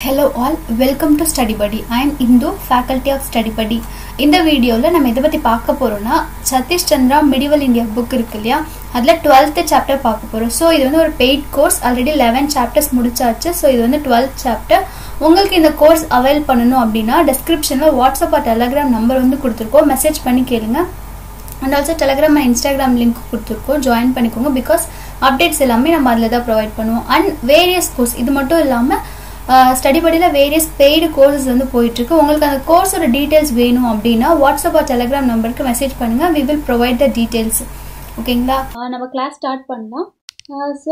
Hello all welcome to study Padi I am Indhu faculty of study Padi இந்த வீடியோவில் நம்ம எதை பற்றி பார்க்க போகிறோம்னா Satish Chandra medieval India book இருக்கு இல்லையா அதில் டுவெல்த்து சாப்டர் பார்க்க போகிறோம் ஸோ இது வந்து ஒரு paid course already eleven chapters முடிச்சாச்சு ஸோ இது வந்து டுவெல்த் சாப்டர் உங்களுக்கு இந்த கோர்ஸ் அவைல் பண்ணணும் அப்படின்னா டிஸ்கிரிப்ஷனில் வாட்ஸ்அப் ஆர் டெலகிராம் நம்பர் வந்து கொடுத்துருக்கோம் மெசேஜ் பண்ணி கேளுங்க and also Telegram and Instagram link கொடுத்துருக்கோம் ஜாயின் பண்ணிக்கோங்க பிகாஸ் அப்டேட்ஸ் எல்லாமே நம்ம அதில் தான் ப்ரொவைட் பண்ணுவோம் அண்ட் வேரியஸ் கோர்ஸ் இது மட்டும் இல்லாமல் ஸ்டடி படியில் வேரியஸ் பெய்டு கோர்சஸ் வந்து போயிட்டுருக்கு உங்களுக்கு அந்த கோர்ஸோட டீட்டெயில்ஸ் வேணும் அப்படின்னா வாட்ஸ்அப் ஆர் டெலகிராம் நம்பருக்கு மெசேஜ் பண்ணுங்கள் we will provide the details ஓகேங்களா நம்ம கிளாஸ் ஸ்டார்ட் பண்ணலாம் ஸோ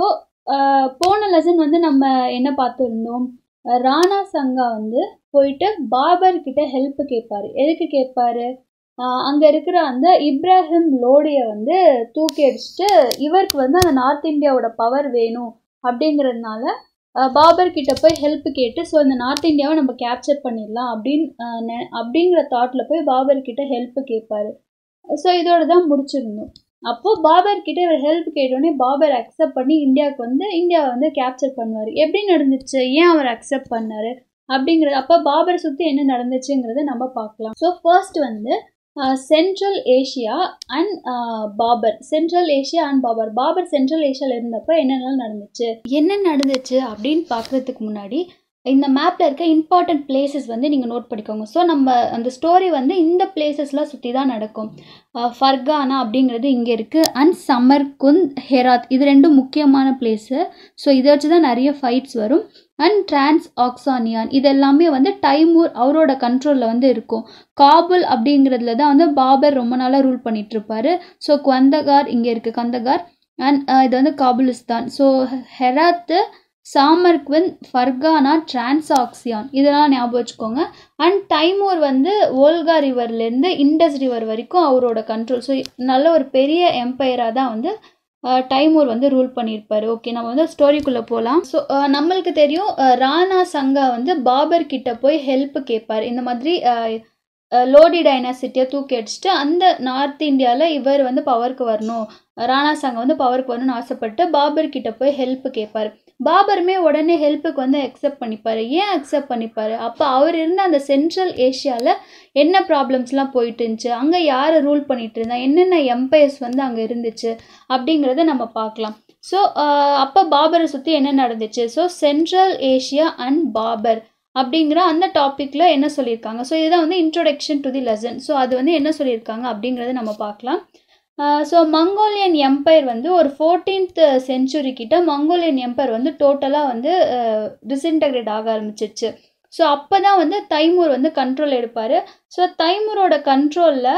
போன லெசன் வந்து நம்ம என்ன பார்த்துருந்தோம் ராணா சங்கா வந்து போயிட்டு பாபர் கிட்ட ஹெல்ப் கேட்பாரு எதுக்கு கேட்பாரு அங்கே இருக்கிற அந்த இப்ராஹிம் லோடியை வந்து தூக்கி அடிச்சுட்டு இவருக்கு வந்து அந்த நார்த் இந்தியாவோட பவர் வேணும் அப்படிங்கிறதுனால பாபர் கிட்ட போய் ஹெல்ப் கேட்டு ஸோ இந்த நார்த் இந்தியாவை நம்ம கேப்சர் பண்ணிடலாம் அப்படின்னு அப்படிங்கிற தாட்டில் போய் பாபர் கிட்ட ஹெல்ப் கேட்பாரு ஸோ இதோட தான் முடிச்சிருந்தோம் அப்போது பாபர் கிட்ட இவர் ஹெல்ப் கேட்டோடனே பாபர் அக்செப்ட் பண்ணி இந்தியாவுக்கு வந்து இந்தியாவை வந்து கேப்சர் பண்ணுவார் எப்படி நடந்துச்சு ஏன் அவர் அக்செப்ட் பண்ணார் அப்படிங்கிறது அப்போ பாபரை சுற்றி என்ன நடந்துச்சுங்கிறத நம்ம பார்க்கலாம் ஸோ ஃபர்ஸ்ட் வந்து Central Asia and Babur Central Asia and Babur Babur Central ஏஷியாவில் இருந்தப்போ என்னென்ன நடந்துச்சு என்ன நடந்துச்சு அப்படின்னு பார்க்குறதுக்கு முன்னாடி இந்த மேப்பில் இருக்க இம்பார்ட்டண்ட் பிளேசஸ் வந்து நீங்கள் நோட் பண்ணிக்கோங்க ஸோ நம்ம அந்த ஸ்டோரி வந்து இந்த பிளேசஸ்லாம் சுற்றி தான் நடக்கும் ஃபர்கானா அப்படிங்கிறது இங்கே இருக்குது அண்ட் சமர்குந்த் ஹெராத் இது ரெண்டும் முக்கியமான பிளேஸு ஸோ இதை வச்சு தான் நிறைய ஃபைட்ஸ் வரும் அண்ட் டிரான்ஸ் ஆக்சானியான் இது எல்லாமே வந்து டைமூர் அவரோட கண்ட்ரோலில் வந்து இருக்கும் காபுல் அப்படிங்கிறதுல தான் வந்து பாபர் ரொம்ப நாளாக ரூல் பண்ணிகிட்ருப்பாரு ஸோ கந்தகார் இங்கே இருக்குது கந்தகார் அண்ட் இது வந்து காபுலிஸ்தான் ஸோ ஹெராத்து சாமர்க்வின் ஃபர்கானா டிரான்சாக்சியான் இதெல்லாம் ஞாபகம் வச்சுக்கோங்க அண்ட் டைமூர் வந்து ஓல்கா ரிவர்லேருந்து இண்டஸ் ரிவர் வரைக்கும் அவரோட கண்ட்ரோல் ஸோ நல்ல ஒரு பெரிய எம்பையராக தான் வந்து டைமூர் வந்து ரூல் பண்ணியிருப்பார் ஓகே நம்ம வந்து ஸ்டோரிக்குள்ளே போகலாம் ஸோ நம்மளுக்கு தெரியும் ராணா சங்கா வந்து பாபர் கிட்ட போய் ஹெல்ப் கேட்பார் இந்த மாதிரி லோடி டைனாசிட்டியை தூக்கி அடிச்சுட்டு அந்த நார்த் இந்தியாவில் இவர் வந்து பவருக்கு வரணும் ராணா சங்கா வந்து பவருக்கு வரணும்னு ஆசைப்பட்டு பாபர் கிட்ட போய் ஹெல்ப் கேட்பார் பாபருமே உடனே ஹெல்ப்புக்கு வந்து அக்செப்ட் பண்ணிப்பார் ஏன் அக்செப்ட் பண்ணிப்பார் அப்போ அவர் இருந்த அந்த சென்ட்ரல் ஏஷியாவில் என்ன ப்ராப்ளம்ஸ்லாம் போயிட்டு இருந்துச்சு அங்கே யாரை ரூல் பண்ணிட்டு இருந்தா என்னென்ன எம்பையர்ஸ் வந்து அங்கே இருந்துச்சு அப்படிங்கிறத நம்ம பார்க்கலாம் ஸோ அப்போ பாபரை சுற்றி என்ன நடந்துச்சு so Central Asia and Babur அப்படிங்கிற அந்த டாப்பிக்கில் என்ன சொல்லியிருக்காங்க ஸோ இதுதான் வந்து introduction to the lesson so அது வந்து என்ன சொல்லியிருக்காங்க அப்படிங்கிறத நம்ம பார்க்கலாம் ஸோ மங்கோலியன் எம்பையர் வந்து ஒரு ஃபோர்டீன்த் செஞ்சுரி கிட்ட மங்கோலியன் எம்பையர் வந்து டோட்டலாக வந்து டிஸ்இன்டகிரேட் ஆக ஆரம்பிச்சிருச்சு ஸோ அப்போ தான் வந்து தைமூர் வந்து கண்ட்ரோல் எடுப்பார் ஸோ தைமூரோட கண்ட்ரோலில்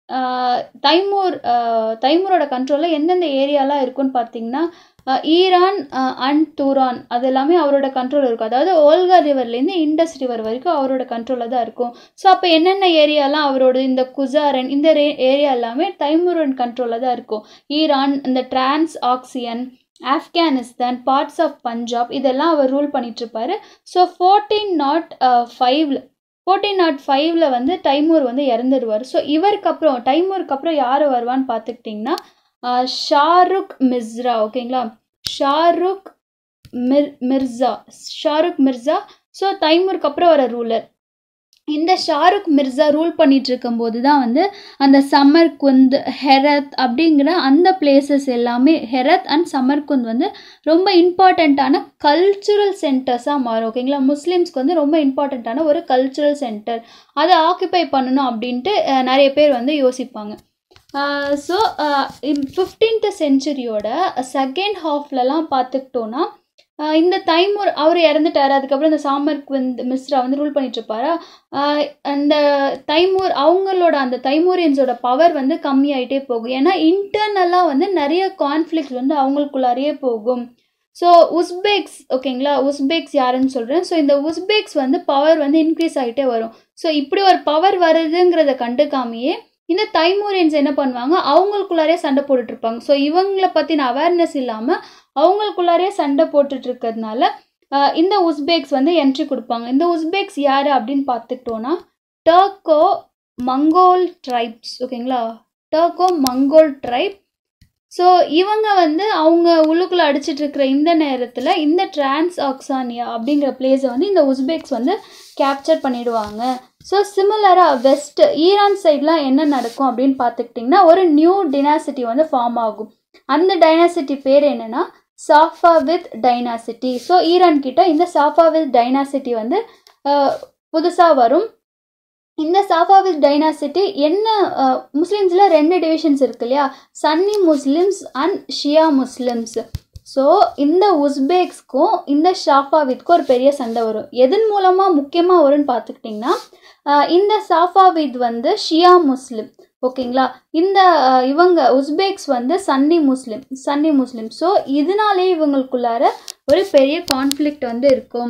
தைமூர் தைமூரோட கண்ட்ரோலில் எந்தெந்த ஏரியாலாம் இருக்குன்னு பார்த்தீங்கன்னா ஈரான் அண்ட் தூரான் அது எல்லாமே அவரோட கண்ட்ரோல் இருக்கும் அதாவது ஓல்கா ரிவர்லேருந்து இண்டஸ் ரிவர் வரைக்கும் அவரோட கண்ட்ரோலில் தான் இருக்கும் ஸோ அப்போ என்னென்ன ஏரியாலாம் அவரோட இந்த குசாரன் இந்த ஏரியா எல்லாமே தைமூரன் கண்ட்ரோலில் தான் இருக்கும் ஈரான் இந்த Transoxiana Afghanistan parts of Punjab இதெல்லாம் அவர் ரூல் பண்ணிகிட்ருப்பாரு ஸோ ஃபோர்டீன் நாட் ஃபைவ்ல ஃபோர்டீன் நாட் ஃபைவ்ல வந்து டைமூர் வந்து இறந்துடுவார் ஸோ இவருக்கு அப்புறம் டைமூருக்கு அப்புறம் யார் வருவான்னு பார்த்துக்கிட்டிங்கன்னா ஷாருக் மிர்ஸா ஓகேங்களா Shahrukh Mir Mirza Shahrukh Mirza so தைமூருக்கு அப்புறம் வர ரூலர் இந்த ஷாருக் மிர்சா ரூல் பண்ணிட்டு இருக்கும்போது தான் வந்து அந்த சமர்குந்த் ஹெரத் அப்படிங்கிற அந்த பிளேசஸ் எல்லாமே ஹெரத் அண்ட் சமர்குந்த் வந்து ரொம்ப இம்பார்ட்டண்ட்டான கல்ச்சுரல் சென்டர்ஸாக மாறும் ஓகேங்களா முஸ்லீம்ஸ்க்கு வந்து ரொம்ப இம்பார்ட்டண்ட்டான ஒரு கல்ச்சுரல் சென்டர் அதை ஆக்குப்பை பண்ணணும் அப்படின்ட்டு நிறைய பேர் வந்து யோசிப்பாங்க ஸோ ஃபிஃப்டீன்த் செஞ்சுரியோட செகண்ட் ஹாஃப்லலாம் பார்த்துக்கிட்டோன்னா இந்த தைமூர் அவர் இறந்துட்டார் அதுக்கப்புறம் இந்த சாமர்க் வந்து மிஸ்ரா வந்து ரூல் பண்ணிட்டுருப்பாரா அந்த தைமூர் அவங்களோட அந்த தைமூரியன்ஸோட பவர் வந்து கம்மியாயிட்டே போகும் ஏன்னா இன்டர்னலாக வந்து நிறைய கான்ஃப்ளிக்ஸ் வந்து அவங்களுக்குள்ளாரையே போகும் ஸோ உஸ்பெக்ஸ் ஓகேங்களா உஸ்பெக்ஸ் யாருன்னு சொல்கிறேன் ஸோ இந்த உஸ்பெக்ஸ் வந்து பவர் வந்து இன்க்ரீஸ் ஆகிட்டே வரும் ஸோ இப்படி ஒரு பவர் வருதுங்கிறத கண்டுக்காமையே இந்த தைமூரியன்ஸ் என்ன பண்ணுவாங்க அவங்களுக்குள்ளாரே சண்டை போட்டுட்ருப்பாங்க ஸோ இவங்கள பற்றின அவேர்னஸ் இல்லாமல் அவங்களுக்குள்ளாரே சண்டை போட்டுட்டு இருக்கிறதுனால இந்த உஸ்பெக்ஸ் வந்து என்ட்ரி கொடுப்பாங்க இந்த உஸ்பெக்ஸ் யார் அப்படின்னு பார்த்துக்கிட்டோன்னா டர்கோ மங்கோல் ட்ரைப்ஸ் ஓகேங்களா டர்கோ மங்கோல் ட்ரைப் ஸோ இவங்க வந்து அவங்க உள்ளுக்குள்ளே அடிச்சிட்டு இருக்கிற இந்த நேரத்தில் இந்த டிரான்ஸ் ஆக்சானியா அப்படிங்கிற பிளேஸை வந்து இந்த உஸ்பெக்ஸ் வந்து கேப்சர் பண்ணிடுவாங்க ஸோ சிமிலராக வெஸ்ட் ஈரான் சைட்லாம் என்ன நடக்கும் அப்படின்னு பார்த்துக்கிட்டிங்கன்னா ஒரு நியூ டினாசிட்டி வந்து ஃபார்ம் ஆகும் அந்த டைனாசிட்டி பேர் என்னென்னா சாஃபாவித் டைனாசிட்டி ஸோ ஈரான் கிட்ட இந்த சாஃபாவித் டைனாசிட்டி வந்து புதுசாக வரும் இந்த சாஃபாவித் டைனாசிட்டி என்ன முஸ்லீம்ஸில் ரெண்டு டிவிஷன்ஸ் இருக்கு இல்லையா Sunni Muslims and Shia Muslims so இந்த உஸ்பேக்ஸ்க்கும் இந்த ஷாஃபாவித்க்கும் ஒரு பெரிய சண்டை வரும் எதன் மூலமாக முக்கியமாக வரும்னு பார்த்துக்கிட்டிங்கன்னா இந்த சாஃபாவித் வந்து ஷியா முஸ்லிம் ஓகேங்களா இந்த இவங்க உஸ்பேக்ஸ் வந்து Sunni Muslim Sunni Muslim so இதனாலே இவங்களுக்குள்ளார ஒரு பெரிய கான்ஃப்ளிக்ட் வந்து இருக்கும்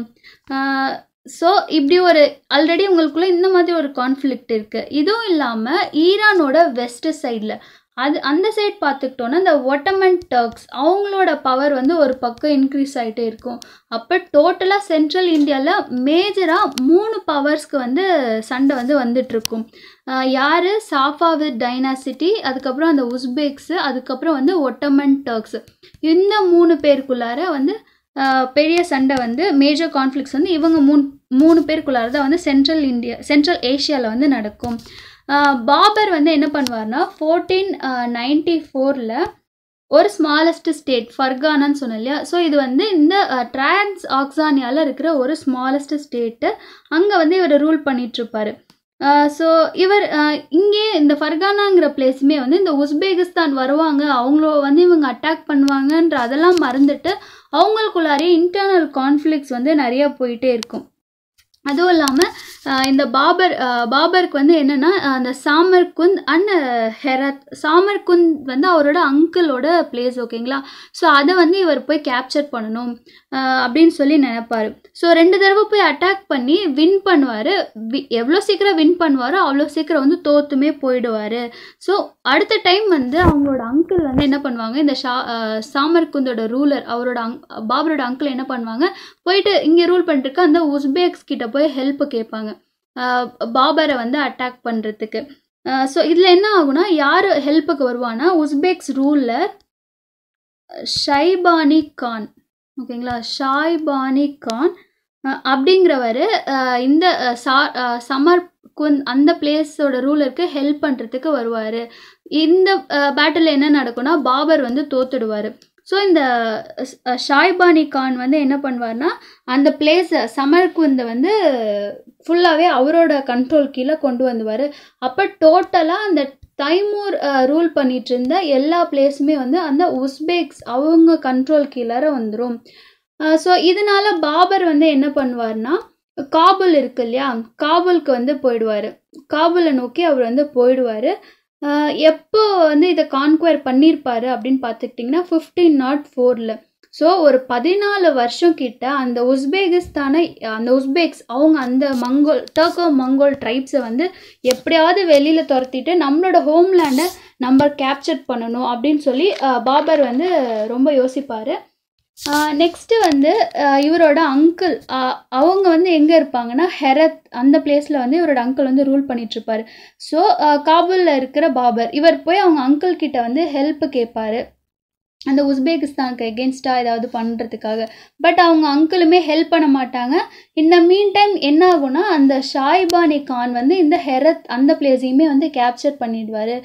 ஸோ இப்படி ஒரு ஆல்ரெடி உங்களுக்குள்ளே இந்த மாதிரி ஒரு கான்ஃப்ளிக்ட் இருக்குது இதுவும் இல்லாமல் ஈரானோட வெஸ்ட் சைடில் அது அந்த சைட் பார்த்துக்கிட்டோன்னா இந்த ஒட்டமன் டர்க்ஸ் அவங்களோட பவர் வந்து ஒரு பக்கம் இன்க்ரீஸ் ஆகிட்டே இருக்கும் அப்போ டோட்டலாக சென்ட்ரல் இந்தியாவில் மேஜராக மூணு பவர்ஸ்க்கு வந்து சண்டை வந்து வந்துட்டுருக்கும் யார் சாஃபாவித் டைனாசிட்டி அதுக்கப்புறம் அந்த உஸ்பெக்ஸு அதுக்கப்புறம் வந்து ஒட்டமன் டர்க்ஸ் இந்த மூணு பேருக்குள்ளார வந்து பெரிய சண்டை வந்து மேஜர் கான்ஃப்ளிக்ஸ் வந்து இவங்க மூணு மூணு பேருக்குள்ளார தான் வந்து சென்ட்ரல் இந்தியா சென்ட்ரல் ஏஷியாவில் வந்து நடக்கும் பாபர் வந்து என்ன பண்ணுவார்னா ஃபோர்டீன் நைன்டி ஃபோரில் ஒரு ஸ்மாலஸ்ட் ஸ்டேட் ஃபர்கானான்னு சொன்னேன் இல்லையா ஸோ இது வந்து இந்த டிரான்ஸ் ஆக்சானியாவில் இருக்கிற ஒரு ஸ்மாலஸ்ட் ஸ்டேட்டு அங்கே வந்து இவர் ரூல் பண்ணிகிட்ருப்பார் ஸோ இவர் இங்கே இந்த ஃபர்கானாங்கிற பிளேஸுமே வந்து இந்த உஸ்பெகிஸ்தான் வருவாங்க அவங்கள வந்து இவங்க அட்டாக் பண்ணுவாங்கன்ற அதெல்லாம் மறந்துட்டு அவங்களுக்குள்ளாரே இன்டர்னல் கான்ஃப்ளிக்ஸ் வந்து நிறைய போயிட்டே இருக்கும் அதுவும் இல்லாமல் இந்த பாபர் பாபருக்கு வந்து என்னென்னா அந்த சாமர்குந்த் அண்ட் ஹெரத் சாமர்குந்த் வந்து அவரோட அங்கிளோட பிளேஸ் ஓகேங்களா ஸோ அதை வந்து இவர் போய் கேப்சர் பண்ணணும் அப்படின்னு சொல்லி நினைப்பார் ஸோ ரெண்டு தடவை போய் அட்டாக் பண்ணி வின் பண்ணுவார் வி எவ்வளோ சீக்கிரம் வின் பண்ணுவாரோ அவ்வளோ சீக்கிரம் வந்து தோத்துமே போயிடுவார் ஸோ அடுத்த டைம் வந்து அவங்களோட அங்கிள் வந்து என்ன பண்ணுவாங்க இந்த ஷா சாமர்குந்தோட ரூலர் அவரோட அங் பாபரோட அங்கிள் என்ன பண்ணுவாங்க போயிட்டு இங்கே ரூல் பண்ணிட்டு அந்த உஸ்பேக்ஸ் கிட்ட போய் ஹெல்ப் கேட்பாங்க பாபரை வந்து அட்டாக் பண்ணுறதுக்கு ஸோ இதில் என்ன ஆகுனா யார் ஹெல்ப்புக்கு வருவானா உஸ்பெக்ஸ் ரூலர் ஷைபானி கான் ஓகேங்களா ஷாய்பானி கான் அப்படிங்கிறவர் இந்த சா சமர் குந்த் அந்த பிளேஸோட ரூலருக்கு ஹெல்ப் பண்ணுறதுக்கு வருவார் இந்த பேட்டில் என்ன நடக்கும்னா பாபர் வந்து தோத்துடுவார் ஸோ இந்த ஷாய்பானி கான் வந்து என்ன பண்ணுவார்னா அந்த பிளேஸை சமர்குந்தை வந்து ஃபுல்லாகவே அவரோட கண்ட்ரோல் கீழே கொண்டு வந்துவார் அப்போ டோட்டலாக அந்த தைமூர் ரூல் பண்ணிட்டு இருந்த எல்லா பிளேஸுமே வந்து அந்த உஸ்பெக்ஸ் அவங்க கண்ட்ரோல் கீழே வந்துடும் ஸோ இதனால பாபர் வந்து என்ன பண்ணுவார்னா காபுல் இருக்கு இல்லையா காபுலுக்கு வந்து போயிடுவார் காபுலை நோக்கி அவர் வந்து போயிடுவார் எப்போ வந்து இதை கான்குவயர் பண்ணியிருப்பாரு அப்படின்னு பார்த்துக்கிட்டிங்கன்னா ஃபிஃப்டீன் நாட் ஃபோரில் ஸோ ஒரு பதினாலு வருஷம் கிட்ட அந்த உஸ்பெகிஸ்தானை அந்த உஸ்பெக்ஸ் அவங்க அந்த மங்கோல் டர்கோ மங்கோல் ட்ரைப்ஸை வந்து எப்படியாவது வெளியில் துரத்திட்டு நம்மளோட ஹோம்லேண்டை நம்ம கேப்சர் பண்ணணும் அப்படின்னு சொல்லி பாபர் வந்து ரொம்ப யோசிப்பார் நெக்ஸ்ட்டு வந்து இவரோட அங்கிள் அவங்க வந்து எங்கே இருப்பாங்கன்னா ஹெரத் அந்த பிளேஸில் வந்து இவரோட அங்கிள் வந்து ரூல் பண்ணிகிட்ருப்பார் ஸோ காபூலில் இருக்கிற பாபர் இவர் போய் அவங்க அங்கிள் கிட்ட வந்து ஹெல்ப் கேட்பாரு அந்த உஸ்பெகிஸ்தானுக்கு எகென்ஸ்டாக ஏதாவது பண்ணுறதுக்காக பட் அவங்க அங்கிளுமே ஹெல்ப் பண்ண மாட்டாங்க இந்த மீன் டைம் என்ன ஆகும்னா அந்த ஷாய்பானி கான் வந்து இந்த ஹெரத் அந்த பிளேஸையுமே வந்து கேப்சர் பண்ணிடுவார்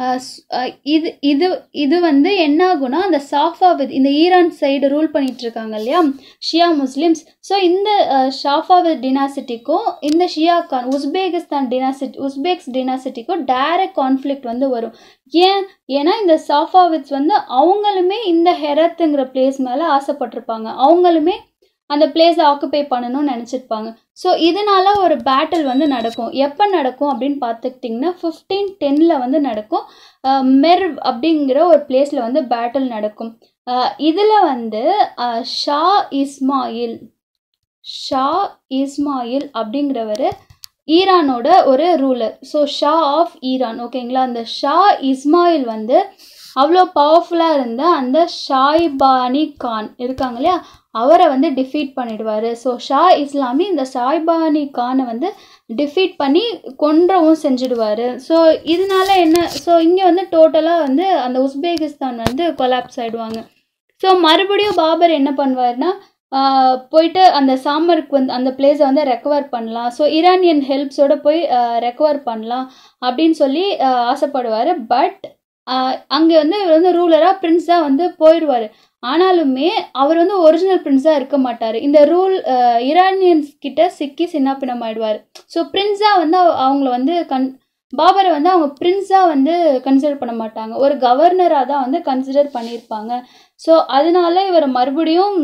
இது இது இது வந்து என்ன ஆகும்னா அந்த சாஃபாவித் இந்த ஈரான் சைடு ரூல் பண்ணிட்டு இருக்காங்க இல்லையா ஷியா முஸ்லிம்ஸ் ஸோ இந்த ஷாஃபாவித் டினாசிட்டிக்கும் இந்த Shia Khan Uzbekistan dynasty Uzbeks டினாசிட்டிக்கும் டைரக்ட் கான்ஃப்ளிக்ட் வந்து வரும் ஏன் ஏன்னா இந்த சாஃபாவித்ஸ் வந்து அவங்களுமே இந்த ஹெரத்துங்கிற பிளேஸ் மேலே ஆசைப்பட்டிருப்பாங்க அவங்களுமே அந்த பிளேஸை ஆக்குப்பை பண்ணணும்னு நினச்சிருப்பாங்க ஸோ இதனால ஒரு பேட்டில் வந்து நடக்கும் எப்போ நடக்கும் அப்படின்னு பார்த்துக்கிட்டிங்கன்னா ஃபிஃப்டீன் டென்னில் வந்து நடக்கும் மெர்வ் அப்படிங்கிற ஒரு பிளேஸில் வந்து பேட்டில் நடக்கும் இதில் வந்து ஷா இஸ்மாயில் ஷா இஸ்மாயில் அப்படிங்கிறவர் ஈரானோட ஒரு ruler so Shah of Iran ஓகேங்களா அந்த ஷா இஸ்மாயில் வந்து அவ்வளோ பவர்ஃபுல்லாக இருந்த அந்த ஷாய்பானி கான் இருக்காங்க இல்லையா அவரை வந்து டிஃபீட் பண்ணிடுவார் ஸோ ஷா இஸ்லாமி இந்த சாய்பானி கானை வந்து டிஃபீட் பண்ணி கொன்றவும் செஞ்சுடுவார் ஸோ இதனால என்ன ஸோ இங்கே வந்து டோட்டலாக வந்து அந்த உஸ்பெகிஸ்தான் வந்து கொலாப்ஸ் ஆகிடுவாங்க ஸோ மறுபடியும் பாபர் என்ன பண்ணுவார்னா ஆஹ் போயிட்டு அந்த சாமருக்கு வந்து அந்த பிளேஸை வந்து ரெக்கவர் பண்ணலாம் ஸோ ஈரானியன் ஹெல்ப்ஸோட போய் ரெக்கவர் பண்ணலாம் அப்படின்னு சொல்லி ஆஹ் ஆசைப்படுவார் பட் அங்கே வந்து இவர் வந்து ரூலராக பிரின்ஸாக வந்து போயிடுவார் ஆனாலுமே அவர் வந்து ஒரிஜினல் பிரின்ஸாக இருக்க மாட்டார் இந்த ரூல் ஈரானியன்ஸ் கிட்ட சிக்கி சின்னாப்பினம் ஆயிடுவார் ஸோ பிரின்ஸாக வந்து அவ- அவங்கள வந்து கன் பாபரை வந்து அவங்க பிரின்ஸாக வந்து கன்சிடர் பண்ண மாட்டாங்க ஒரு கவர்னராக தான் வந்து கன்சிடர் பண்ணியிருப்பாங்க ஸோ அதனால இவர் மறுபடியும்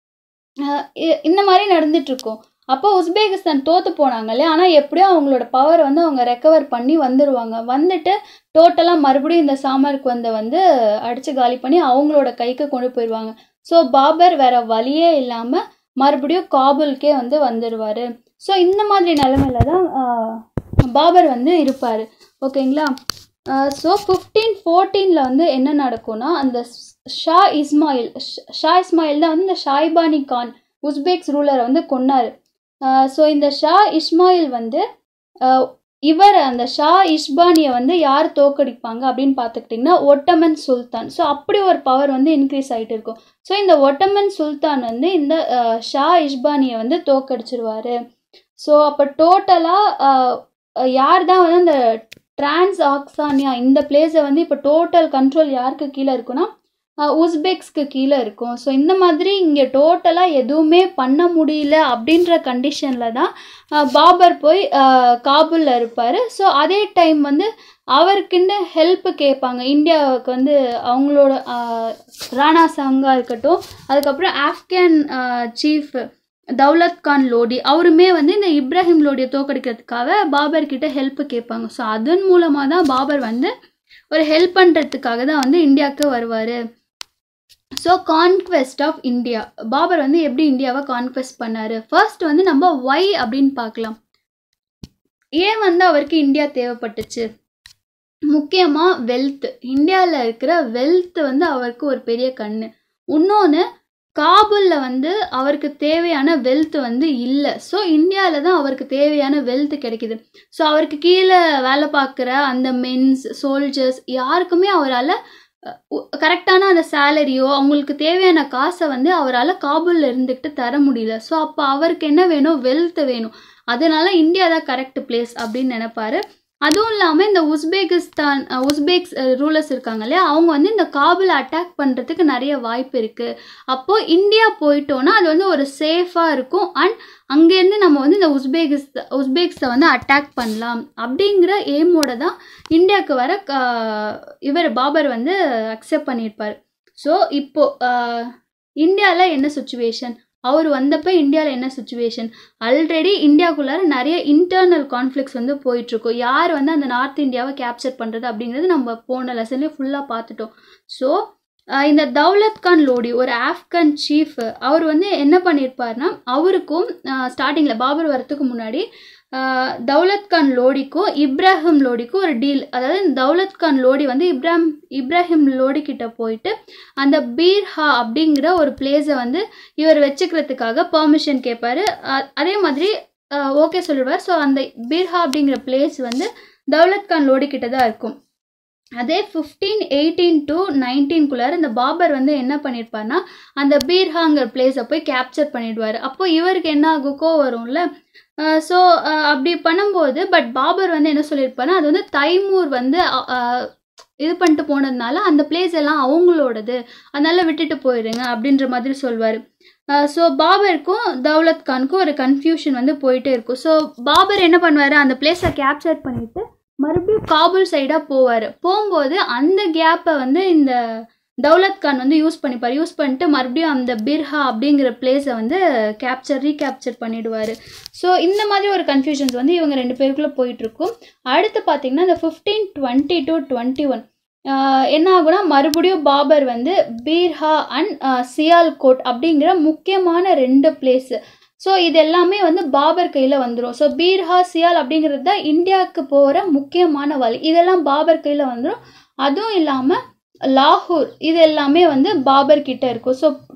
அஹ் இ- இந்த மாதிரி நடந்துட்டு இருக்கும் அப்போ உஸ்பெகிஸ்தான் தோத்து போனாங்களே ஆனால் எப்படியும் அவங்களோட பவர் வந்து அவங்க ரெக்கவர் பண்ணி வந்துடுவாங்க வந்துட்டு டோட்டலாக மறுபடியும் இந்த சாமருக்கு வந்த வந்து அடித்து காலி பண்ணி அவங்களோட கைக்கு கொண்டு போயிடுவாங்க ஸோ பாபர் வேற வழியே இல்லாமல் மறுபடியும் காபூலுக்கே வந்து வந்துடுவார் ஸோ இந்த மாதிரி நிலமையில தான் ஆஹ், பாபர் வந்து இருப்பார் ஓகேங்களா ஸோ ஃபிஃப்டீன் ஃபோர்டீனில் வந்து என்ன நடக்கும்னா அந்த ஷா இஸ்மாயில் ஷ- ஷா இஸ்மாயில் தான் வந்து இந்த ஷாய்பானி கான் உஸ்பெக்ஸ் ரூலரை வந்து கொன்னார் ஸோ இந்த ஷா இஸ்மாயில் வந்து ஆஹ், இவர் அந்த ஷா இஷ்பானியை வந்து யார் தோக்கடிப்பாங்க அப்படின்னு பார்த்துக்கிட்டிங்கன்னா ஒட்டமன் சுல்தான் ஸோ அப்படி ஒரு பவர் வந்து இன்க்ரீஸ் ஆகிட்டு இருக்கும் ஸோ இந்த ஒட்டமன் சுல்தான் வந்து இந்த ஆஹ், ஷா இஷ்பானியை வந்து தோக்கடிச்சிருவாரு ஸோ அப்போ டோட்டலாக யார் தான் வந்து அந்த டிரான்ஸ் ஆக்சானியா இந்த பிளேஸை வந்து இப்போ டோட்டல் கண்ட்ரோல் யாருக்கு கீழே இருக்குன்னா அஹ், உஸ்பெக்ஸ்க்கு கீழே இருக்கும் ஸோ இந்த மாதிரி இங்கே டோட்டலாக எதுவுமே பண்ண முடியல அப்படின்ற கண்டிஷனில் தான் அஹ், பாபர் போய் அஹ், காபூலில் இருப்பார் ஸோ அதே டைம் வந்து அவருக்குன்னு ஹெல்ப் கேட்பாங்க இந்தியாவுக்கு வந்து அவங்களோட அஹ், ராணா சங்கா இருக்கட்டும் அதுக்கப்புறம் ஆப்கான் சீஃப் தௌலத் கான் லோடி அவருமே வந்து இந்த இப்ராஹிம் லோடியை தோக்கடிக்கிறதுக்காக பாபர் கிட்ட ஹெல்ப் கேட்பாங்க ஸோ அதன் மூலமாக தான் பாபர் வந்து ஒரு ஹெல்ப் பண்ணுறதுக்காக தான் வந்து இந்தியாவுக்கு வருவார் so conquest of India Babur வந்து எப்படி இந்தியாவை கான்குவெஸ்ட் பண்ணாரு ஃபர்ஸ்ட் வந்து நம்ம ஒய் அப்படின்னு பார்க்கலாம் ஏன் வந்து அவருக்கு இந்தியா தேவைப்பட்டுச்சு முக்கியமாக வெல்த் இந்தியாவில் இருக்கிற வெல்த் வந்து அவருக்கு ஒரு பெரிய கண்ணு இன்னொன்று காபூலில் வந்து அவருக்கு தேவையான வெல்த் வந்து இல்லை ஸோ இந்தியாவில் தான் அவருக்கு தேவையான வெல்த் கிடைக்குது ஸோ அவருக்கு கீழே வேலை பார்க்குற அந்த மென்ஸ் சோல்ஜர்ஸ் யாருக்குமே அவரால் கரெக்டான அந்த சேலரியோ அவங்களுக்கு தேவையான காசை வந்து அவரால் காபூலில் இருந்துக்கிட்டு தர முடியல ஸோ அப்போ அவருக்கு என்ன வேணும் வெல்த் வேணும் அதனால இந்தியா தான் கரெக்ட் பிளேஸ் அப்படின்னு நினைப்பாரு அதுவும் இல்லாமல் இந்த உஸ்பெகிஸ்தான் அஹ், உஸ்பெக்ஸ் ரூலர்ஸ் இருக்காங்க இல்லையா அவங்க வந்து இந்த காபூல் அட்டாக் பண்ணுறதுக்கு நிறைய வாய்ப்பு இருக்குது அப்போது இந்தியா போயிட்டோன்னா அது வந்து ஒரு சேஃபாக இருக்கும் அண்ட் அங்கேருந்து நம்ம வந்து இந்த உஸ்பெகிஸ் உஸ்பெக்ஸை வந்து அட்டாக் பண்ணலாம் அப்படிங்கிற எய்மோட தான் இந்தியாவுக்கு வர க- இவர் பாபர் வந்து அக்செப்ட் பண்ணியிருப்பார் ஸோ இப்போது இந்தியாவில் என்ன சுச்சுவேஷன் அவர் வந்தப்போ இந்தியாவில் என்ன சுச்சுவேஷன் ஆல்ரெடி இந்தியாவுக்குள்ளார நிறைய இன்டர்னல் கான்ஃப்ளிக்ஸ் வந்து போயிட்டுருக்கும் யார் வந்து அந்த நார்த் இந்தியாவை கேப்சர் பண்ணுறது அப்படிங்கிறது நம்ம போன லெசன்லேயே ஃபுல்லாக பார்த்துட்டோம் ஸோ இந்த தௌலத் கான் லோடி ஒரு ஆப்கன் சீஃப் அவர் வந்து என்ன பண்ணியிருப்பார்னா அவருக்கும் ஸ்டார்டிங்கில் பாபர் வரத்துக்கு முன்னாடி ஆஹ், தௌலத் கான் லோடிக்கும் இப்ராஹிம் லோடிக்கும் ஒரு டீல் அதாவது இந்த தௌலத் கான் லோடி வந்து இப்ராஹிம் இப்ராஹிம் லோடி கிட்ட போயிட்டு அந்த பீர்ஹா அப்படிங்கிற ஒரு பிளேஸை வந்து இவர் வச்சுக்கிறதுக்காக பெர்மிஷன் கேட்பாரு அ- அதே மாதிரி ஓகே சொல்லிடுவார் ஸோ அந்த பீர்ஹா அப்படிங்கிற பிளேஸ் வந்து தௌலத் கான் லோடி கிட்ட தான் இருக்கும் அதே ஃபிஃப்டீன் எயிட்டீன் டு நைன்டீன்குள்ளார இந்த பாபர் வந்து என்ன பண்ணியிருப்பார்னா அந்த பீர்ஹாங்கிற பிளேஸை போய் கேப்சர் பண்ணிடுவார் அப்போ இவருக்கு என்ன ஆகும் கோவம் வரும்ல ஸோ அப்படி பண்ணும்போது பட் பாபர் வந்து என்ன சொல்லியிருப்பாருன்னா அது வந்து தைமூர் வந்து அ- அ, இது பண்ணிட்டு போனதுனால அந்த பிளேஸ் எல்லாம் அவங்களோடது அதனால விட்டுட்டு போயிடுங்க அப்படின்ற மாதிரி சொல்வார் ஸோ பாபருக்கும் தௌலத் கானுக்கும் ஒரு கன்ஃபியூஷன் வந்து போயிட்டே இருக்கும் ஸோ பாபர் என்ன பண்ணுவார் அந்த பிளேஸை கேப்சர் பண்ணிட்டு மறுபடியும் காபூல் சைடாக போவார் போகும்போது அந்த கேப்பை வந்து இந்த தௌலத் கான் வந்து யூஸ் பண்ணிப்பார் யூஸ் பண்ணிட்டு மறுபடியும் அந்த பிர்ஹா அப்படிங்கிற பிளேஸை வந்து கேப்சர் ரீகேப்சர் பண்ணிடுவார் ஸோ இந்த மாதிரி ஒரு கன்ஃபியூஷன்ஸ் வந்து இவங்க ரெண்டு பேருக்குள்ளே போயிட்டுருக்கும் அடுத்து பார்த்தீங்கன்னா இந்த fifteen twenty to twenty one என்ன ஆகும்னா மறுபடியும் பாபர் வந்து பீர்ஹா அண்ட் சியால்கோட் அப்படிங்கிற முக்கியமான ரெண்டு பிளேஸு ஸோ இது எல்லாமே வந்து பாபர் கையில் வந்துடும் ஸோ பீர்ஹா சியால் அப்படிங்கிறது தான் இந்தியாவுக்கு போகிற முக்கியமான வழி இதெல்லாம் பாபர் கையில் வந்துடும் அதுவும் இல்லாமல் லாகூர் இது எல்லாமே வந்து பாபர் கிட்ட இருக்கும் ஸோ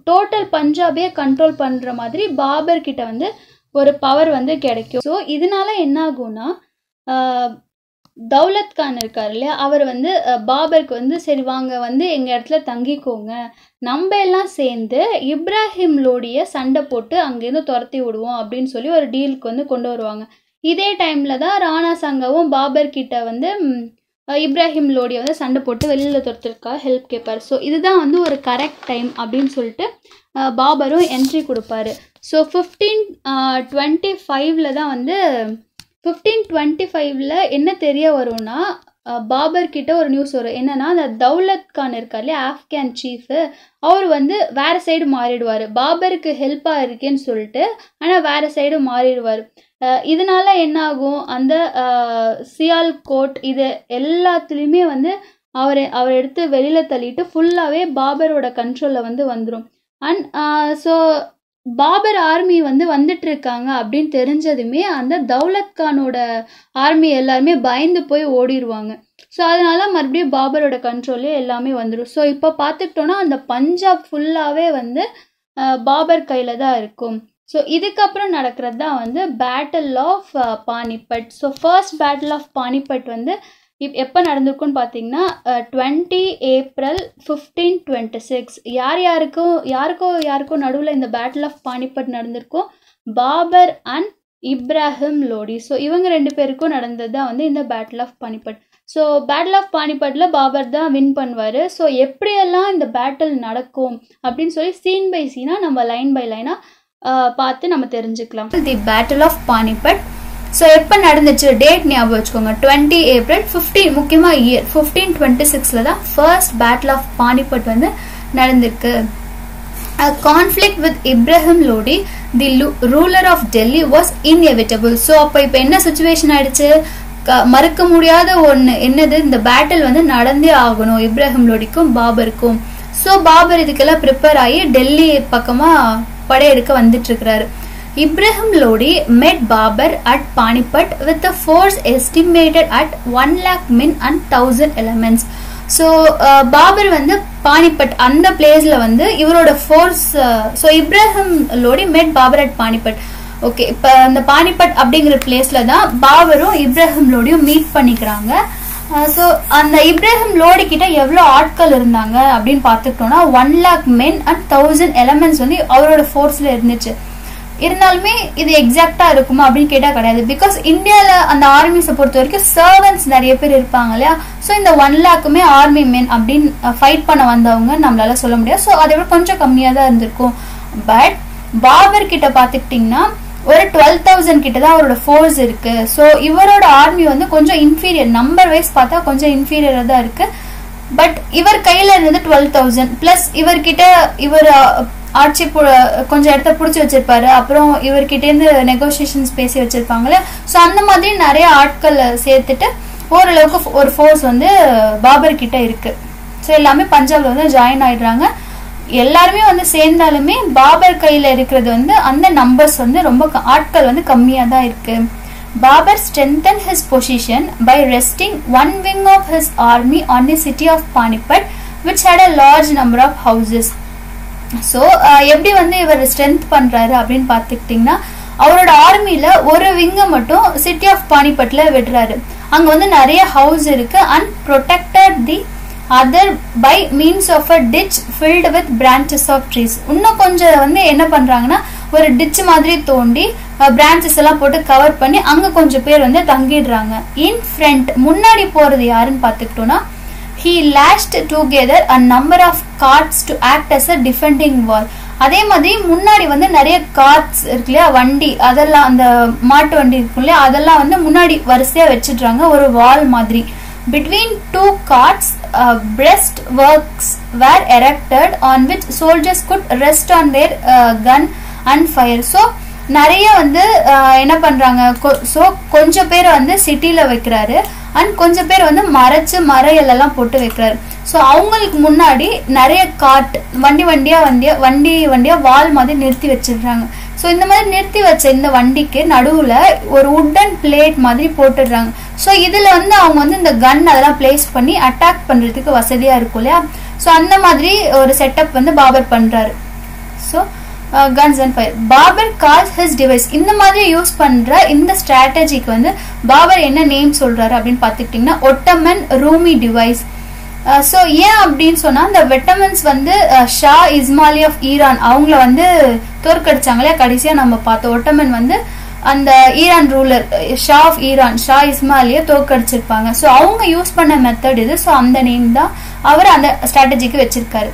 டோட்டல் பஞ்சாபே கண்ட்ரோல் பண்ணுற மாதிரி பாபர் கிட்ட வந்து ஒரு பவர் வந்து கிடைக்கும் ஸோ இதனால என்ன ஆகும்னா ஆஹ், தௌலத் கான் இருக்கார் இல்லையா அவர் வந்து அஹ், பாபருக்கு வந்து சரி வாங்க வந்து எங்கள் இடத்துல தங்கிக்கோங்க நம்ம எல்லாம் சேர்ந்து இப்ராஹிம் லோடியை சண்டை போட்டு அங்கேருந்து துரத்தி விடுவோம் அப்படின்னு சொல்லி ஒரு டீலுக்கு வந்து கொண்டு வருவாங்க இதே டைமில் தான் ராணா சங்காவும் பாபர் கிட்ட வந்து ம், அஹ், இப்ராஹிம் லோடியை வந்து சண்டை போட்டு வெளியில் துரத்துறதுக்கா ஹெல்ப் கேட்பார் ஸோ இதுதான் வந்து ஒரு கரெக்ட் டைம் அப்படின்னு சொல்லிட்டு அஹ், பாபரும் என்ட்ரி கொடுப்பாரு ஸோ ஃபிஃப்டீன் டுவெண்ட்டி ஃபைவ்ல தான் வந்து ஃபிஃப்டீன் டுவெண்ட்டி ஃபைவ்ல என்ன தெரிய வரும்னா அஹ், பாபர் கிட்ட ஒரு நியூஸ் வரும் என்னன்னா அந்த தௌலத் கான் இருக்கார் இல்லையா ஆப்கான் சீஃபு அவர் வந்து வேற சைடு மாறிடுவார் பாபருக்கு ஹெல்ப்பாக இருக்கேன்னு சொல்லிட்டு ஆனால் வேற சைடு மாறிடுவார் அஹ், இதனால என்ன ஆகும் அந்த அஹ், சியால் கோட் இது எல்லாத்துலேயுமே வந்து அவரை அவர் எடுத்து வெளியில் தள்ளிட்டு ஃபுல்லாகவே பாபரோட கண்ட்ரோலில் வந்து வந்துடும் அண்ட் ஸோ பாபர் ஆர்மி வந்து வந்துட்டு இருக்காங்க அப்படின்னு தெரிஞ்சதுமே அந்த தௌலத் கானோட ஆர்மி எல்லாருமே பயந்து போய் ஓடிடுவாங்க ஸோ அதனால மறுபடியும் பாபரோட கண்ட்ரோல்லே எல்லாமே வந்துடும் ஸோ இப்போ பார்த்துக்கிட்டோன்னா அந்த பஞ்சாப் ஃபுல்லாகவே வந்து அஹ், பாபர் கையில் தான் இருக்கும் ஸோ இதுக்கப்புறம் நடக்கிறது தான் வந்து battle of Panipat so first battle of Panipat வந்து இப் எப்போ நடந்திருக்குன்னு பார்த்தீங்கன்னா twenty April fifteen twenty six யார் யாருக்கும் யாருக்கோ யாருக்கும் நடுவில் இந்த பேட்டில் ஆஃப் பானிபட் நடந்திருக்கும் பாபர் அண்ட் இப்ராஹிம் லோடி ஸோ இவங்க ரெண்டு பேருக்கும் நடந்தது தான் வந்து இந்த battle of Panipat so battle of பானிபட்டில் பாபர் தான் வின் பண்ணுவார் ஸோ எப்படியெல்லாம் இந்த பேட்டில் நடக்கும் அப்படின்னு சொல்லி சீன் பை சீனாக நம்ம லைன் பை லைனாக பார்த்து நம்ம தெரிஞ்சுக்கலாம் the battle of Panipat so எப்போ நடந்துச்சு டேட் ஞாபகம் வச்சுக்கோங்க டுவெண்ட்டி ஏப்ரல் ஃபிஃப்டீன் முக்கியமாக இயர் ஃபிஃப்டீன் டுவெண்ட்டி சிக்ஸில் தான் ஃபர்ஸ்ட் பேட்டில் ஆஃப் பானிபட் வந்து நடந்திருக்கு A conflict with Ibrahim Lodi, the lu- ruler of Delhi, was inevitable. So அப்போ இப்போ என்ன சுச்சுவேஷன் ஆயிடுச்சு க- மறக்க முடியாத ஒன்று என்னது இந்த பேட்டில் வந்து நடந்தே ஆகணும் இப்ராஹிம் லோடிக்கும் பாபருக்கும் ஸோ பாபர் இதுக்கெல்லாம் ப்ரிப்பேர் ஆகி டெல்லி பக்கமாக படையெடுக்க வந்துட்டு இருக்கிறாரு Ibrahim Lodi met Babur at Panipat with a force estimated at one lakh men and thousand elements so Babur வந்து பானிபட் அந்த பிளேஸ்ல வந்து இவரோட force so Ibrahim Lodi met Babur at Panipat okay இப்போ அந்த பானிபட் அப்படிங்கிற பிளேஸ்ல தான் பாபரும் இப்ராஹிம் லோடியும் மீட் பண்ணிக்கிறாங்க ஸோ அந்த இப்ராஹிம் லோடி கிட்ட எவ்வளோ ஆட்கள் இருந்தாங்க அப்படின்னு பார்த்துக்கிட்டோம்னா one lakh men and thousand elements வந்து அவரோட ஃபோர்ஸில் இருந்துச்சு இருந்தாலுமே இது எக்ஸாக்டா இருக்குமா அப்படின்னு கேட்டா கிடையாது பிகாஸ் இந்தியால அந்த ஆர்மிஸை பொறுத்த வரைக்கும் சர்வன்ஸ் நிறைய பேர் இருப்பாங்க இல்லையா ஸோ இந்த ஒன் லேக்குமே ஆர்மி மென் அப்படின்னு ஃபைட் பண்ண வந்தவங்க நம்மளால சொல்ல முடியாது ஸோ அதை விட கொஞ்சம் கம்மியாக தான் இருந்திருக்கும் பட் பாபர் கிட்ட பார்த்துக்கிட்டிங்கன்னா ஒரு டுவெல் தௌசண்ட் கிட்ட தான் அவரோட ஃபோர்ஸ் இருக்கு ஸோ இவரோட ஆர்மி வந்து கொஞ்சம் இன்ஃபீரியர் நம்பர் வைஸ் பார்த்தா கொஞ்சம் இன்ஃபீரியராக தான் இருக்கு பட் இவர் கையில இருந்தது டுவெல் தௌசண்ட் பிளஸ் இவர்கிட்ட இவர் ஆட்சி பு- கொஞ்சம் இடத்த பிடிச்சி வச்சிருப்பாரு அப்புறம் இவர்கிட்ட இருந்து நெகோசியேஷன்ஸ் பேசி வச்சிருப்பாங்களே ஸோ அந்த மாதிரி நிறைய ஆட்களை சேர்த்துட்டு ஓரளவுக்கு ஒரு ஃபோர்ஸ் வந்து பாபர் கிட்ட இருக்கு ஸோ எல்லாமே பஞ்சாப்ல வந்து ஜாயின் ஆயிடுறாங்க எல்லாருமே வந்து சேர்ந்தாலுமே பாபர் கையில இருக்கிறது வந்து அந்த நம்பர்ஸ் வந்து ரொம்ப க- ஆட்கள் வந்து கம்மியா தான் இருக்கு Babur strengthened his position by resting one wing of his army on the city of Panipat which had a large number of houses so எப்படி வந்து இவர் ஸ்ட்ரென்த் பண்றாரு அப்படின்னு பார்த்துக்கிட்டிங்கன்னா அவரோட ஆர்மியில ஒரு விங்கை மட்டும் சிட்டி ஆஃப் பானிபட்ல விடுறாரு அங்க வந்து நிறைய ஹவுஸ் இருக்கு and protected the other by means of a ditch filled with branches of trees இன்னும் கொஞ்சம் வந்து என்ன பண்றாங்கன்னா ஒரு டிச் மாதிரி தோண்டி பிரான்ச்சஸ் எல்லாம் போட்டு கவர் பண்ணி அங்க கொஞ்சம் பேர் வந்து தங்கிடுறாங்க இன் ஃப்ரண்ட் முன்னாடி போறது யாருன்னு பார்த்துக்கிட்டோம்னா he lashed together a number of carts to act as a defending wall அதே மாதிரி முன்னாடி வந்து நிறைய கார்ட்ஸ் இருக்கு இல்லையா வண்டி அதெல்லாம் அந்த மாட்டு வண்டி இருக்கும் இல்லையா அதெல்லாம் வந்து முன்னாடி வரிசையா வச்சிடுறாங்க ஒரு வால் மாதிரி between two carts uh, breast works were erected on which soldiers could rest on their uh, gun and fire so நிறைய வந்து அஹ், என்ன பண்றாங்க ஸோ கொஞ்சம் பேர் வந்து சிட்டில வைக்கிறாரு அண்ட் கொஞ்சம் பேர் வந்து மறைச்சு மறையல் எல்லாம் போட்டு வைக்கிறாரு ஸோ அவங்களுக்கு முன்னாடி நிறைய காட் வண்டி வண்டியா வண்டியா வண்டி வண்டியா வால் மாதிரி நிறுத்தி வச்சிடுறாங்க ஸோ இந்த மாதிரி நிறுத்தி வச்ச இந்த வண்டிக்கு நடுவுல ஒரு உட்டன் பிளேட் மாதிரி போட்டுடுறாங்க ஸோ இதுல வந்து அவங்க வந்து இந்த கன் அதெல்லாம் பிளேஸ் பண்ணி அட்டாக் பண்றதுக்கு வசதியா இருக்கும் இல்லையா ஸோ அந்த மாதிரி ஒரு செட்டப் வந்து பாபர் பண்றாரு so guns and fire Babur calls his device இந்த மாதிரி யூஸ் பண்ற இந்த ஸ்ட்ராட்டஜிக்கு வந்து பாபர் என்ன நேம் சொல்றாரு அப்படின்னு பார்த்துக்கிட்டிங்கன்னா ஒட்டமன் ரூமி டிவைஸ் ஸோ ஏன் அப்படின்னு சொன்னா இந்த வெட்டமன்ஸ் வந்து ஷா இஸ்மாலி ஆஃப் ஈரான் அவங்கள வந்து தோற்கடிச்சாங்க இல்லையா கடைசியா நம்ம பார்த்தோம் ஒட்டமன் வந்து அந்த Iran ruler shah of Iran shah இஸ்மாலிய தோற்கடிச்சிருப்பாங்க ஸோ அவங்க யூஸ் பண்ண மெத்தட் இது ஸோ அந்த நேம் தான் அவர் அந்த ஸ்ட்ராட்டஜிக்கு வச்சிருக்காரு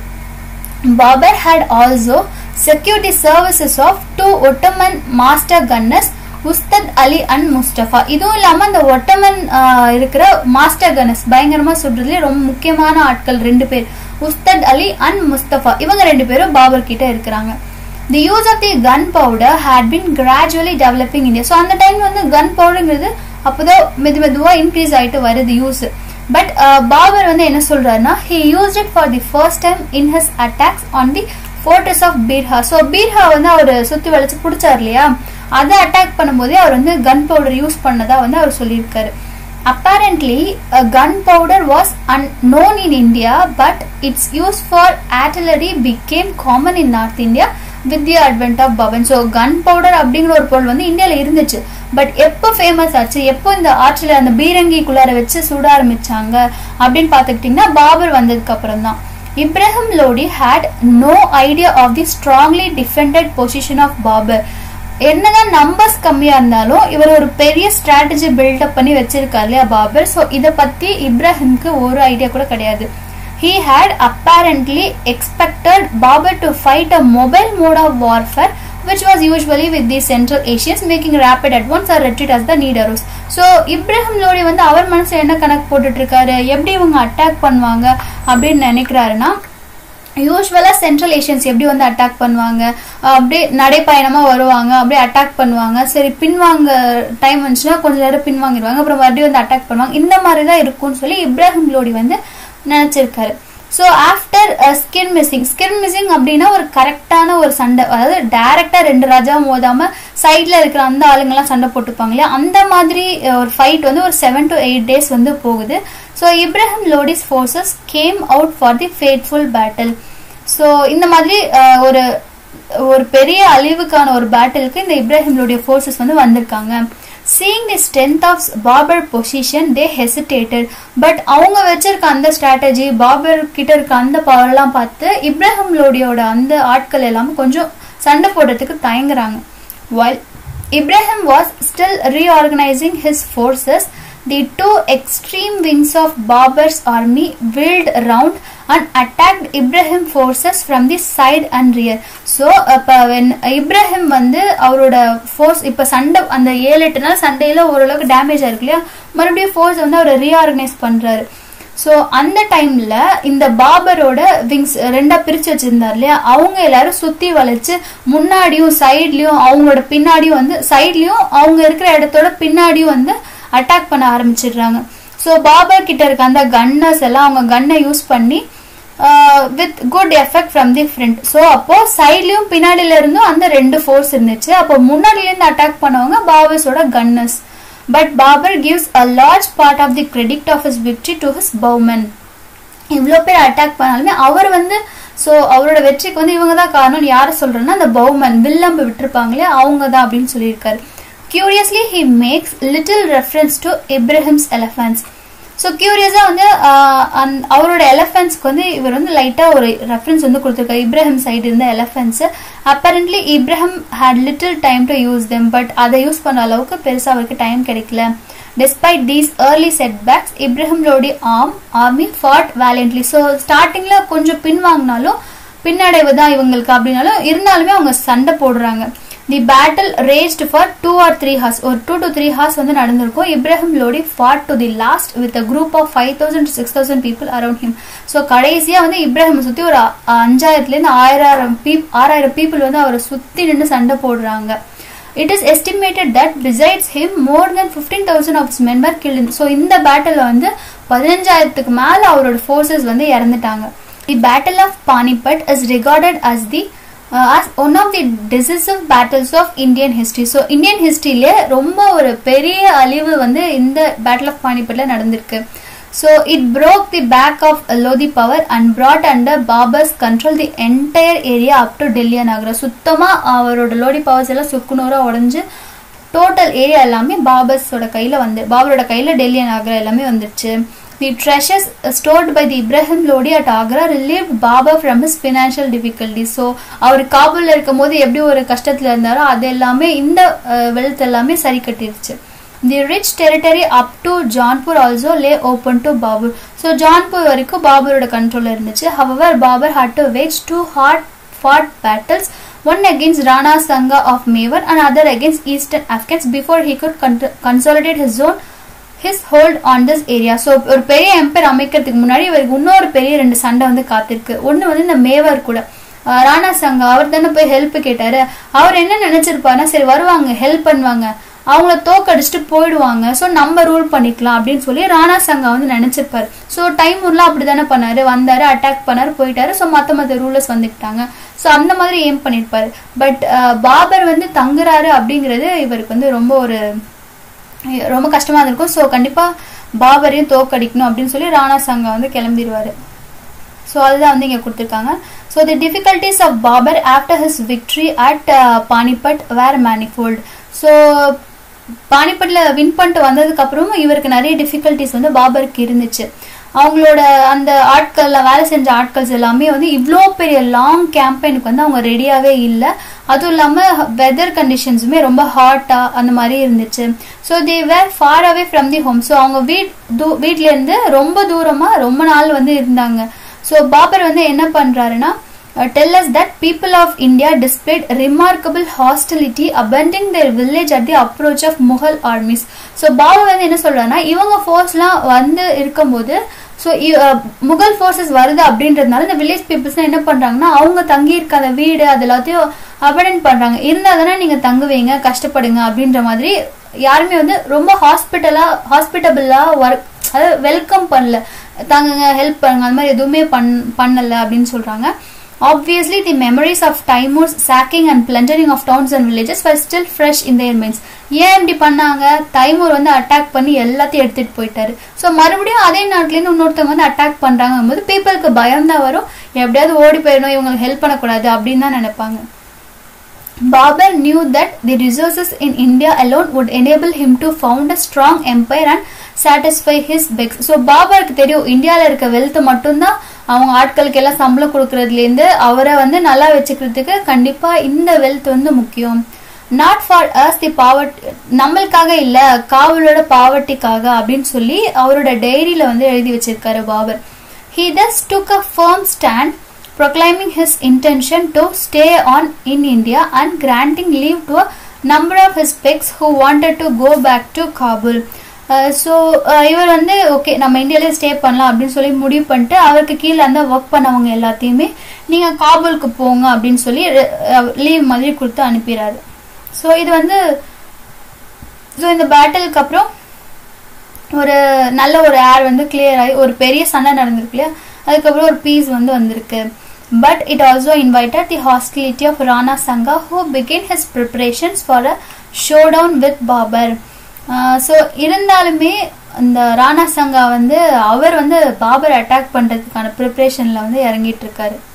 Babur had also security services of two Ottoman master gunners Ustad Ali and Mustafa இதுவும் இல்லாம அந்த ஒட்டமன் இருக்கிற மாஸ்டர் கனஸ் பயங்கரமா சொல்றதுல ரொம்ப முக்கியமான ஆட்கள் ரெண்டு பேர் உஸ்தத் அலி அண்ட் முஸ்தபா இவங்க ரெண்டு பேரும் பாபர் கிட்ட இருக்கிறாங்க the use of the gun powder had been gradually developing India so அந்த டைம்ல வந்து கன் பவுடருங்கிறது அப்போதான் மெது மெதுவா இன்க்ரீஸ் ஆயிட்டு வருது யூஸ் பட் பாபர் வந்து என்ன சொல்றாருன்னா he use it for the first time in his attacks on the fortress of Bhira so Bhira வந்து அவர் சுத்தி வளைச்சு பிடிச்சார் இல்லையா அதை அட்டாக் பண்ணும்போதே அவர் வந்து கன் பவுடர் யூஸ் பண்ணதா வந்து அவர் சொல்லியிருக்காரு apparently a gunpowder was unknown in India but its use for artillery became common in North India with the advent of Bhavan so gunpowder அப்படிங்கிற ஒரு பொருள் வந்து இந்தியால இருந்துச்சு பட் எப்போ ஃபேமஸ் ஆச்சு எப்போ இந்த ஆற்றில் அந்த பீரங்கிக்குள்ளார வச்சு சுட ஆரம்பிச்சாங்க அப்படின்னு பார்த்துக்கிட்டிங்கன்னா பாபர் வந்ததுக்கு அப்புறம் தான் Ibrahim Lodi had no idea of the strongly defended position of Babur என்னதான் நம்பர்ஸ் கம்மியா இருந்தாலும் இவர் ஒரு பெரிய ஸ்ட்ராட்டஜி பில்டப் பண்ணி வச்சிருக்காரு இல்லையா பாபர் ஸோ இதை பத்தி இப்ராஹிம்க்கு ஒரு ஐடியா கூட கிடையாது he had apparently expected Babur to fight a mobile mode of warfare which was usually with the Central Asians making rapid advance or retreat as the need arose so Ibrahim Lodi வந்து அவர் மனசுல என்ன கணக்கு போட்டுட்டு இருக்காரு எப்படி இவங்க அட்டாக் பண்ணுவாங்க அப்படின்னு நினைக்கிறாருன்னா யூஸ்வலாக சென்ட்ரல் ஏஷியன்ஸ் எப்படி வந்து அட்டாக் பண்ணுவாங்க அப்படியே நடைப்பயணமாக வருவாங்க அப்படியே அட்டாக் பண்ணுவாங்க சரி பின்வாங்க டைம் வந்துச்சுன்னா கொஞ்ச நேரம் பின்வாங்கிடுவாங்க அப்புறம் மறுபடியும் வந்து அட்டாக் பண்ணுவாங்க இந்த மாதிரி தான் இருக்கும்னு சொல்லி இப்ராஹிம் லோடி வந்து நினச்சிருக்காரு so after skirmishing skirmishing அப்படின்னா ஒரு கரெக்டான ஒரு சண்டை அதாவது டைரக்டா ரெண்டு ராஜா மோதாம சைட்ல இருக்கிற அந்த ஆளுங்கெல்லாம் சண்டை போட்டுப்பாங்க இல்லையா அந்த மாதிரி ஒரு ஃபைட் வந்து ஒரு செவன் டு எயிட் டேஸ் வந்து போகுது so Ibrahim Lodi's forces came out for the fateful battle so இந்த மாதிரி ஒரு ஒரு பெரிய அழிவுக்கான ஒரு பேட்டிலுக்கு இந்த இப்ராஹிம்லுடைய ஃபோர்ஸஸ் வந்து வந்திருக்காங்க seeing the strength of Babur position they hesitated but அவங்க வச்சிருக்க அந்த ஸ்ட்ராட்டஜி பாபர் கிட்ட இருக்க அந்த பவர்லாம் பார்த்து இப்ராஹிம் லோடியோட அந்த ஆட்கள் எல்லாமே கொஞ்சம் சண்டை போடுறதுக்கு தயங்குறாங்க while Ibrahim was still reorganizing his forces, the two extreme wings of Babur's army wheeled round and attacked Ibrahim forces from the side and rear. So, அப்ப when இப்ராஹிம் வந்து அவரோட ஃபோர்ஸ் இப்ப சண்டை அந்த ஏழு எட்டு நாள் சண்டையில ஓரளவுக்கு டேமேஜ் ஆயிருக்கு இல்லையா மறுபடியும் ஃபோர்ஸ் வந்து அவர் ரீஆர்கனைஸ் பண்றாரு ஸோ அந்த டைம்ல இந்த பாபரோட விங்ஸ் ரெண்டா பிரிச்சு வச்சிருந்தார் இல்லையா அவங்க எல்லாரும் சுத்தி வளைச்சு முன்னாடியும் சைட்லயும் அவங்களோட பின்னாடியும் வந்து சைட்லயும் அவங்க இருக்கிற இடத்தோட பின்னாடியும் வந்து அட்டாக் பண்ண ஆரம்பிச்சிடுறாங்க ஸோ பாபர் கிட்ட இருக்க அந்த கன்னர்ஸ் எல்லாம் அவங்க கன்னை யூஸ் பண்ணி with good effect from the front so அப்போ சைட்லயும் பின்னாடில இருந்தும் அந்த ரெண்டு ஃபோர்ஸ் இருந்துச்சு அப்போ முன்னாடில இருந்து அட்டாக் பண்ணவங்க பாபர்ஸோட gunners but Babur gives a large part of the credit of his victory to his bowmen இவ்வளோ பேர் அட்டாக் பண்ணாலுமே அவர் வந்து ஸோ அவரோட வெற்றிக்கு வந்து இவங்க தான் காரணம் யாரை சொல்றேன்னா அந்த பவுமன் வில்லம்பு விட்டுருப்பாங்களே அவங்க தான் அப்படின்னு சொல்லியிருக்காரு curiously he makes little reference to Ibrahim's elephants so கியூரியஸாக வந்து அவரோட எலஃபென்ட்ஸ்க்கு வந்து இவர் வந்து லைட்டாக ஒரு ரெஃபரன்ஸ் வந்து கொடுத்துருக்காரு இப்ராஹிம் சைடு இருந்த elephants apparently Ibrahim had little time to use them but அதை யூஸ் பண்ண அளவுக்கு பெருசாக அவருக்கு டைம் கிடைக்கல despite these early set packs இப்ராஹிம்லோடி arm army ஃபாட் வேலண்ட்லி so ஸ்டார்டிங்கில் கொஞ்சம் பின்வாங்கினாலும் பின்னடைவு தான் இவங்களுக்கு அப்படின்னாலும் இருந்தாலுமே அவங்க சண்டை போடுறாங்க the battle raged for two or three hours ஒரு டூ டு த்ரீ ஹார்ஸ் வந்து நடந்திருக்கும் Ibrahim Lodi fought to the last with group of five thousand six thousand people around him so கடைசியாக வந்து இப்ராஹிம் சுற்றி ஒரு அஞ்சாயிரத்துலேருந்து ஆயிரம் பீப் ஆறாயிரம் பீப்புள் வந்து அவரை சுற்றி நின்று சண்டை போடுறாங்க it is estimated that besides him more than fifteen thousand of member kill so இந்த பேட்டில் வந்து பதினஞ்சாயிரத்துக்கு மேலே அவரோட ஃபோர்ஸஸ் வந்து இறந்துட்டாங்க the battle of Panipat is recorded as the as one of the decisive battles of Indian history so Indian ஹிஸ்ட்ரியிலே ரொம்ப ஒரு பெரிய அழிவு வந்து இந்த பேட்டில் ஆஃப் பானிபட்ல நடந்திருக்கு so it broke the back of Lodi power and brought under Babur's control the entire area up to Delhi நகரம் சுத்தமாக அவரோட லோடி பவர்ஸ் எல்லாம் சுக்குநூறாக உடஞ்சு டோட்டல் ஏரியா எல்லாமே பாபர்ஸோட கையில் வந்து பாபரோட கையில் டெல்லி நகரம் எல்லாமே வந்துருச்சு the treasures stored by the Ibrahim Lodi at Agra relieve Babur from his financial difficulty so அவர் காபூலில் இருக்கும் போது எப்படி ஒரு கஷ்டத்தில் இருந்தாரோ அது எல்லாமே இந்த வெல்த் எல்லாமே சரி கட்டிருச்சு the rich territory up to Jaunpur also lay open to Babur so Jaunpur வரைக்கும் பாபரோட கண்ட்ரோலில் இருந்துச்சு however Babur had to wage two hard fought battles one against Rana Sangha of Mewar and other against eastern Afghans before he could con- consolidate his zone his hold on this area so ஒரு பெரிய empire அமைக்கிறதுக்கு முன்னாடி இவருக்கு இன்னொரு பெரிய ரெண்டு சண்டை வந்து காத்திருக்கு ஒன்று வந்து இந்த மேவர் கூட அஹ் ராணா சங்கா அவர் தானே போய் ஹெல்ப் கேட்டாரு அவர் என்ன நினைச்சிருப்பாருன்னா சரி வருவாங்க ஹெல்ப் பண்ணுவாங்க அவங்கள தோக்கடிச்சிட்டு போயிடுவாங்க ஸோ நம்ம ரூல் பண்ணிக்கலாம் அப்படின்னு சொல்லி ராணா சங்கா வந்து நினைச்சிருப்பாரு ஸோ டைம் ஊர்லாம் அப்படி தானே பண்ணாரு வந்தாரு அட்டாக் பண்ணாரு போயிட்டாரு ஸோ மற்ற மற்ற ரூலர்ஸ் வந்துக்கிட்டாங்க ஸோ அந்த மாதிரி ஏம் பண்ணியிருப்பாரு பட் பாபர் வந்து தங்குறாரு அப்படிங்கிறது இவருக்கு வந்து ரொம்ப ஒரு ரொம்ப கஷ்டமா இருக்கும் ஸோ கண்டிப்பா பாபரையும் தோக்கடிக்கணும் அப்படின்னு சொல்லி ராணா சங்கா வந்து கிளம்பிடுவாரு ஸோ அதுதான் வந்து இங்கே கொடுத்துருக்காங்க so the difficulties of Babur after his victory at Panipat were manifold so பானிபட்ல வின் பண்ணிட்டு வந்ததுக்கு அப்புறமும் இவருக்கு நிறைய டிஃபிகல்டிஸ் வந்து பாபருக்கு இருந்துச்சு அவங்களோட அந்த ஆட்கள்ல வேலை செஞ்ச ஆட்கள்ஸ் எல்லாமே வந்து இவ்வளோ பெரிய லாங் கேம்பெயினுக்கு வந்து அவங்க ரெடியாகவே இல்லை அதுவும் இல்லாமல் வெதர் கண்டிஷன்ஸுமே ரொம்ப ஹாட்டாக அந்த மாதிரி இருந்துச்சு so they were far away from the home so அவங்க வீட் தூ வீட்லேருந்து ரொம்ப தூரமாக ரொம்ப நாள் வந்து இருந்தாங்க ஸோ பாபர் வந்து என்ன பண்ணுறாருன்னா tell us that people of India displayed remarkable hostility abandoning their village at the approach of Mughal armies so Babur வந்து என்ன சொல்றாருன்னா இவங்க ஃபோர்ஸ்லாம் வந்து இருக்கும்போது ஸோ முகல் ஃபோர்ஸஸ் வருது அப்படின்றதுனால இந்த வில்லேஜ் பீப்புள்ஸ்லாம் என்ன பண்றாங்கன்னா அவங்க தங்கி இருக்க அந்த வீடு அது எல்லாத்தையும் அபடன் பண்றாங்க இருந்தால் தானே நீங்க தங்குவீங்க கஷ்டப்படுங்க அப்படின்ற மாதிரி யாருமே வந்து ரொம்ப ஹாஸ்பிட்டலா ஹாஸ்பிட்டபிளா ஒர்க் அதாவது வெல்கம் பண்ணல தாங்குங்க ஹெல்ப் பண்ணுங்க அந்த மாதிரி எதுவுமே பண் பண்ணல அப்படின்னு சொல்றாங்க Obviously, the memories of Timur's sacking and plundering of towns and villages were still fresh in their minds. ஏன் இப்படி பண்ணாங்க தைமூர் வந்து அட்டாக் பண்ணி எல்லாத்தையும் எடுத்துட்டு போயிட்டாரு ஸோ மறுபடியும் அதே நாட்டிலேருந்து இன்னொருத்தவங்க வந்து அட்டாக் பண்றாங்க போது பீப்புளுக்கு பயம் தான் வரும் எப்படியாவது ஓடி போயிடணும் இவங்களுக்கு ஹெல்ப் பண்ணக்கூடாது அப்படின்னு தான் நினைப்பாங்க Babur knew that the resources in India alone would enable him to found a strong empire and satisfy his begs. So பாபருக்கு தெரியும் இந்தியாவில் இருக்க வெல்த் மட்டும்தான் அவங்க ஆட்களுக்கு எல்லாம் சம்பளம் கொடுக்கறதுலேருந்து அவரை வந்து நல்லா வச்சுக்கிறதுக்கு கண்டிப்பாக இந்த வெல்த் வந்து முக்கியம் not for us the poverty நம்மளுக்காக இல்லை காவலோட பாவர்ட்டிக்காக அப்படின்னு சொல்லி அவரோட டைரியில் வந்து எழுதி வச்சிருக்காரு Babur he thus took a firm stand proclaiming his intention to stay on in India and granting leave to a number of his pigs who wanted to go back to Kabul. So இவர் வந்து okay நம்ம இந்தியாவிலே stay பண்ணலாம் அப்படின்னு சொல்லி முடிவு பண்ணிட்டு அவருக்கு கீழே அந்த ஒர்க் பண்ணவங்க எல்லாத்தையுமே நீங்கள் காபூலுக்கு போங்க அப்படின்னு சொல்லி லீவ் மாதிரி கொடுத்து அனுப்பிடுறாரு ஸோ இது வந்து ஸோ இந்த பேட்டலுக்கு அப்புறம் ஒரு நல்ல ஒரு ஏர் வந்து கிளியர் ஆகி ஒரு பெரிய சண்டை நடந்திருக்கு இல்லையா அதுக்கப்புறம் ஒரு பீஸ் வந்து வந்திருக்கு but it also invited the hostility of Rana Sanga who begin his preparations for a showdown with Babur so இருந்தாலுமே இந்த ராணா சங்கா வந்து அவர் வந்து பாபர் அட்டாக் பண்ணுறதுக்கான ப்ரிப்ரேஷனில் வந்து இறங்கிட்டு இருக்காரு